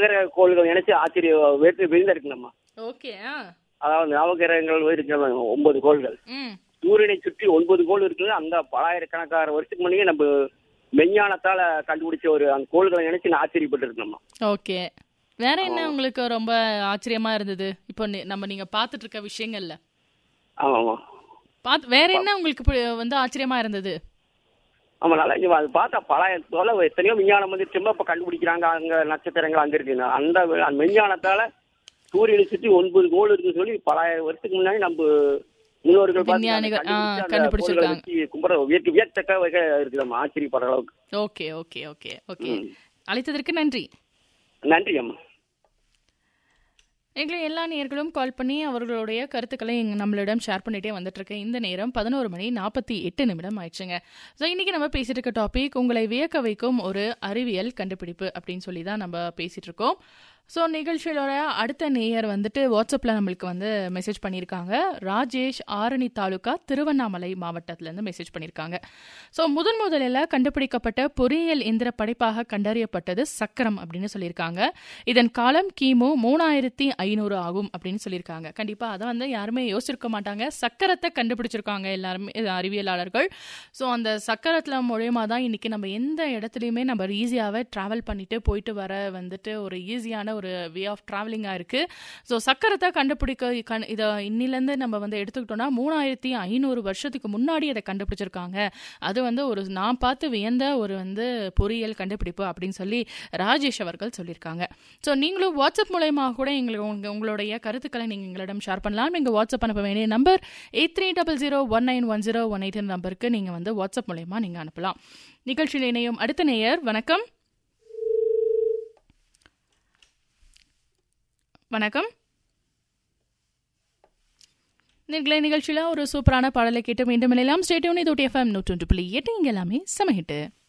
நவகிரக கோள்கள் நினைச்சு ஆச்சரிய வேற்று விழுந்திருக்குங்கம்மா ஓகே ஆ அதாவது நவகிரகங்கள் இருக்கு ஒன்பது கோள்கள் ம் சூரியனை சுற்றி ஒன்பது கோள் இருக்குது அந்த பலாயிரக்கணக்கான வருஷத்துக்கு முன்னே நம்ம மெஞ்ஞானத்தால கண்டுபிடிச்ச ஒரு அந்த கோள்களை நினைச்சு நான் ஆச்சரியப்பட்டு இருக்கணும்மா ஓகே வேற என்ன உங்களுக்கு ரொம்ப ஆச்சரியமா இருந்தது இப்போ நி- நம்ம நீங்க பார்த்துட்டு இருக்க விஷயங்கள்ல ஆமா ஆமா பார்த்து வேற என்ன உங்களுக்கு இப்ப வந்து ஆச்சரியமா இருந்தது ஆமா நல்லா இங்க அது பார்த்தா பலாயிரத்தோல எத்தனையோ விஞ்ஞானம் வந்து திரும்ப இப்ப கண்டுபிடிக்கிறாங்க அங்க நட்சத்திரங்கள் அங்க இருக்கு அந்த அந்த விஞ்ஞானத்தால சூரியனை சுற்றி ஒன்பது கோள் இருக்குன்னு சொல்லி பலாயிரம் வருஷத்துக்கு முன்னாடி நம்ம முன்னோர்கள் பார்த்து விஞ்ஞானிகள், ஆ, கண்டுபிடிச்சு அந்த கண்டுபிடிச்சிருக்காங்க. கோள்களை வச்சு கும்பிட வியக்க வியத்தக்க வகை இருக்குது நம்ம ஆச்சரியப்படுற அளவுக்கு ஓகே ஓகே ஓகே ஓகே அழைத்ததற்கு நன்றி நன்றி அம்மா எங்களை எல்லா நேயர்களும் கால் பண்ணி அவர்களுடைய கருத்துக்களை எங்க- நம்மளிடம் ஷேர் பண்ணிட்டே வந்துட்டு இருக்க இந்த நேரம் பதினோரு மணி நாற்பத்தி எட்டு நிமிடம் ஆயிடுச்சுங்க ஸோ இன்னைக்கு நம்ம பேசிட்டு இருக்க டாபிக் உங்களை வியக்க வைக்கும் ஒரு அறிவியல் கண்டுபிடிப்பு அப்படின்னு சொல்லி தான் நம்ம பேசிட்டு இருக்கோம் ஸோ நிகழ்ச்சியோட அடுத்த நேயர் வந்துட்டு வாட்ஸ்அப்பில் நம்மளுக்கு வந்து மெசேஜ் பண்ணியிருக்காங்க ராஜேஷ் ஆரணி தாலுகா திருவண்ணாமலை மாவட்டத்திலேருந்து மெசேஜ் பண்ணியிருக்காங்க ஸோ முதன் முதலில் கண்டுபிடிக்கப்பட்ட பொறியியல் எந்திர படைப்பாக கண்டறியப்பட்டது சக்கரம் அப்படின்னு சொல்லியிருக்காங்க இதன் காலம் கிமு மூணாயிரத்தி ஐநூறு ஆகும் அப்படின்னு சொல்லியிருக்காங்க கண்டிப்பாக அதை வந்து யாருமே யோசிச்சிருக்க மாட்டாங்க சக்கரத்தை கண்டுபிடிச்சிருக்காங்க எல்லாருமே இது அறிவியலாளர்கள் ஸோ அந்த சக்கரத்தில் மூலயமா தான் இன்னைக்கு நம்ம எந்த இடத்துலையுமே நம்ம ஈஸியாகவே ட்ராவல் பண்ணிட்டு போயிட்டு வர வந்துட்டு ஒரு ஈஸியான ஒரு வே ஆஃப் ட்ராவலிங்காக இருக்குது ஸோ சக்கரத்தை கண்டுபிடிக்க கண் இதை இன்னிலேருந்து நம்ம வந்து எடுத்துக்கிட்டோம்னா மூணாயிரத்தி ஐநூறு வருஷத்துக்கு முன்னாடி அதை கண்டுபிடிச்சிருக்காங்க அது வந்து ஒரு நான் பார்த்து வியந்த ஒரு வந்து பொறியியல் கண்டுபிடிப்பு அப்படின்னு சொல்லி ராஜேஷ் அவர்கள் சொல்லியிருக்காங்க ஸோ நீங்களும் வாட்ஸ்அப் மூலயமா கூட எங்களுக்கு உங்க உங்களுடைய கருத்துக்களை நீங்கள் எங்களிடம் ஷேர் பண்ணலாம் எங்கள் வாட்ஸ்அப் அனுப்ப வேண்டிய number eight three double zero one nine one zero one eight நம்பருக்கு நீங்கள் வந்து வாட்ஸ்அப் மூலயமா நீங்கள் அனுப்பலாம் நிகழ்ச்சியில் இணையும் அடுத்த நேயர் வணக்கம் வணக்கம் நீங்களே நிகழ்ச்சியில் ஒரு சூப்பரான பாடலை கேட்டு மீண்டும் இணையலாம் ஸ்டேடியோனி தோட்டி எஃப்எம் நூற்றி புள்ளி எட்டு இங்கே எல்லாமே சமஹிட்டு